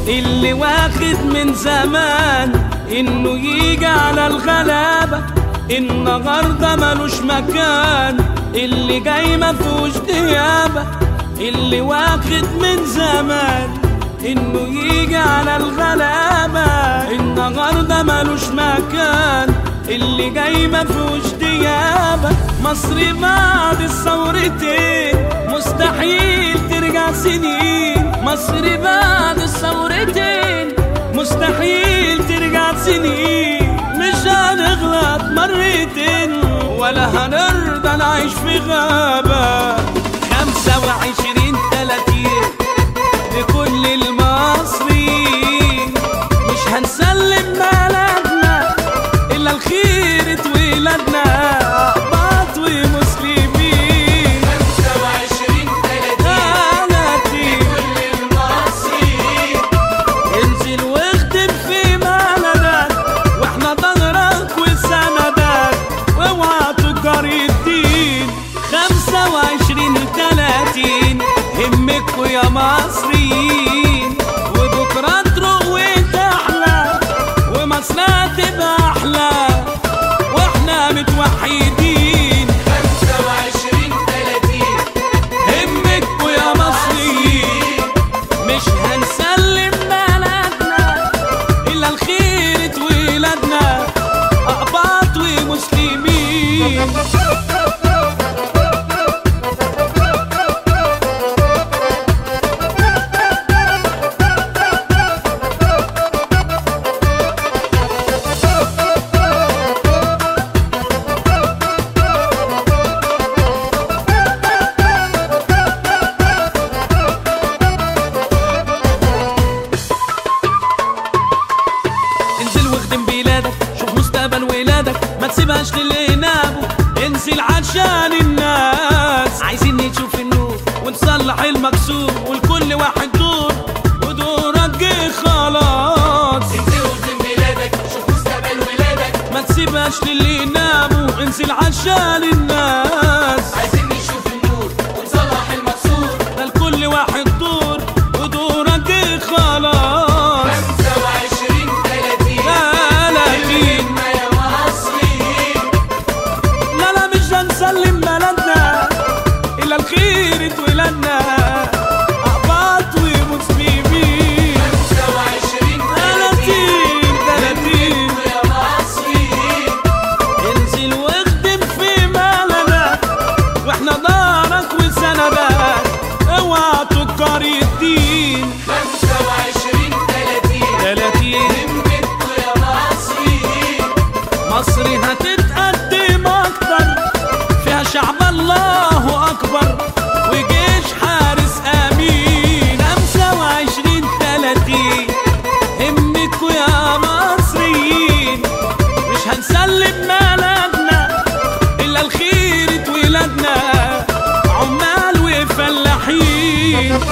اللي واخد من زمان انه يجي على الغلابة النهاردة ملوش مكان اللي جاي مفهوش ديابة اللي واخد من زمان انه يجي على الغلابة النهاردة ملوش مكان اللي جاي مفهوش ديابة مصر بعد الثورتين مستحيل ترجع سنين مصر بعد الثورتين مستحيل ترجع سنين مش هنغلط مرتين ولا هنرضى نعيش في غابة خمسة وعشرين تلاتين لكل المصريين مش هنسلم بلدنا إلا الخير ولادنا أقباط ومسلمين خمسة وعشرين تلاتين تلاتين كل المصريين انزل واخدم في بلدك واحنا ظهرك وسندك واوعى تجار الدين خمسة وعشرين تلاتين همكوا يا مصريين وبكرة تروح وتحلى ومصر تبقى أحلى واحنا متوحدين خمسة وعشرين تلاتين همكوا يا مصريين مش هنسلم بلدنا إلا الخير ولادنا أقباط ومسلمين انزل واخدم بلادك شوف مستقبل ولادك ما تسيبهاش للي يناموا انزل عشان الناس عايزين نشوف النور ونصلح المكسور ولكل واحد دور ودورك جه خلاص انزل واخدم بلادك شوف مستقبل ولادك ما تسيبهاش للي يناموا انزل عشان الناس عايزين نشوف النور ونصلح المكسور ده لكل واحد دور ودورك جه خلاص خمسة وعشرين تلاتين تلاتين همة يا مصريين لا لا مش هنسلم بلدنا إلا الخير ولادنا أقباط ومسلمين خمسة وعشرين تلاتين تلاتين يا مصريين انزل واخدم في بلدك واحنا دارك وسندك اوعى تكر الدين خمسة وعشرين تلاتين تلاتين همتكوا يا مصريين مصر هتتقدم اكتر فيها شعب الله اكبر وجيش حارس امين خمسة وعشرين تلاتين همكوا يا مصريين مش هنسلم بلدنا الا الخير ولادنا عمال وفلاحين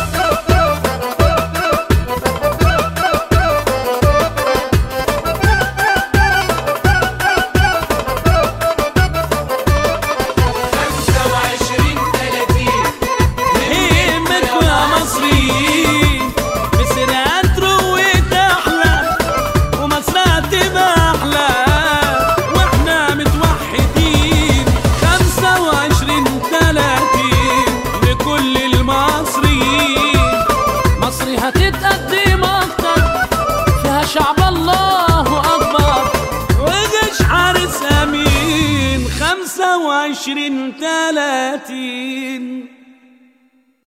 خمسة وعشرين تلاتين همكوا يا مصريين مصر هتروح وتحلى ومصر هتبقى أحلى وإحنا متوحدين خمسة وعشرين تلاتين لكل المصريين مصر هتتقدم أكتر فيها شعب الله أكبر وجيش حارس أمين خمسة وعشرين تلاتين